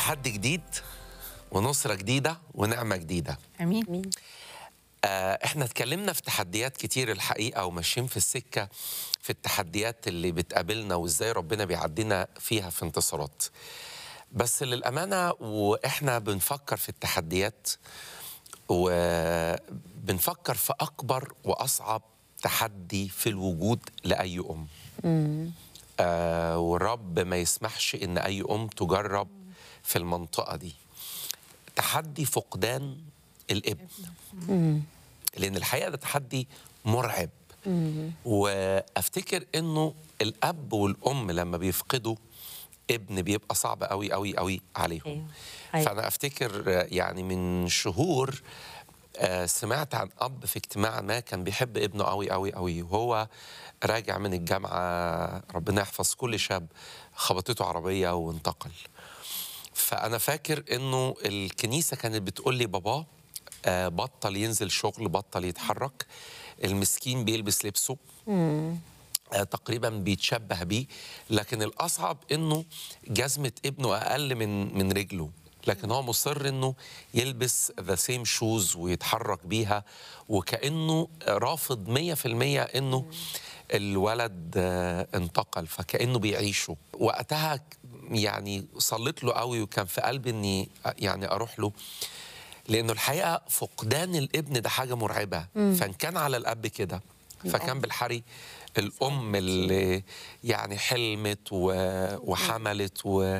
تحدي جديد ونصرة جديدة ونعمة جديدة امين آه، احنا اتكلمنا في تحديات كتير الحقيقة وماشيين في السكة في التحديات اللي بتقابلنا وازاي ربنا بيعدينا فيها في انتصارات بس للأمانة وإحنا بنفكر في التحديات وبنفكر في أكبر وأصعب تحدي في الوجود لأي أم آه والرب ما يسمحش إن أي أم تجرب في المنطقة دي تحدي فقدان الابن لأن الحقيقة ده تحدي مرعب وافتكر انه الاب والام لما بيفقدوا ابن بيبقى صعب قوي قوي قوي عليهم أيوة. أيوة. فانا افتكر آه، يعني من شهور آه، سمعت عن اب في اجتماع ما كان بيحب ابنه قوي قوي قوي وهو راجع من الجامعه ربنا يحفظ كل شاب خبطته عربيه وانتقل فانا فاكر انه الكنيسه كانت بتقول لي بابا آه، بطل ينزل شغل بطل يتحرك المسكين بيلبس لبسه آه، تقريبا بيتشبه بيه لكن الاصعب انه جزمه ابنه اقل من من رجله لكن هو مصر انه يلبس ذا سيم شوز ويتحرك بيها وكانه رافض 100% انه الولد آه، انتقل فكانه بيعيشه وقتها يعني صليت له قوي وكان في قلبي اني يعني اروح له لانه الحقيقه فقدان الابن ده حاجه مرعبه فان كان على الاب كده فكان بالحري الام اللي يعني حلمت و- وحملت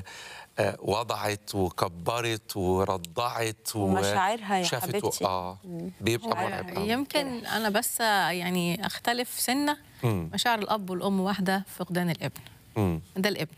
ووضعت وكبرت ورضعت ومشاعرها يا وشافت حبيبتي. اه بيبقى مرعب آه. يمكن انا بس يعني اختلف سنه مم. مشاعر الاب والام واحده في فقدان الابن مم. ده الابن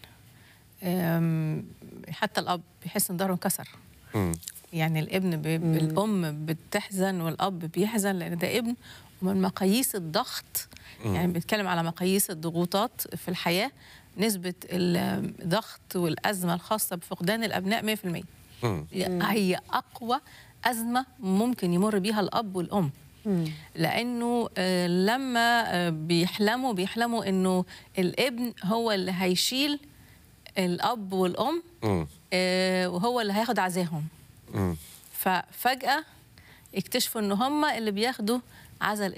أم، حتى الاب بيحس ان ظهره انكسر مم. يعني الابن بي... الام بتحزن والاب بيحزن لان ده ابن ومن مقاييس الضغط يعني بنتكلم على مقاييس الضغوطات في الحياه نسبه الضغط والازمه الخاصه بفقدان الابناء 100% مم. هي اقوى ازمه ممكن يمر بيها الاب والام لانه آه، لما آه، بيحلموا بيحلموا انه الابن هو اللي هيشيل الاب والام مم. آه، وهو اللي هياخد عزاهم مم. ففجاه اكتشفوا ان هم اللي بياخدوا عزا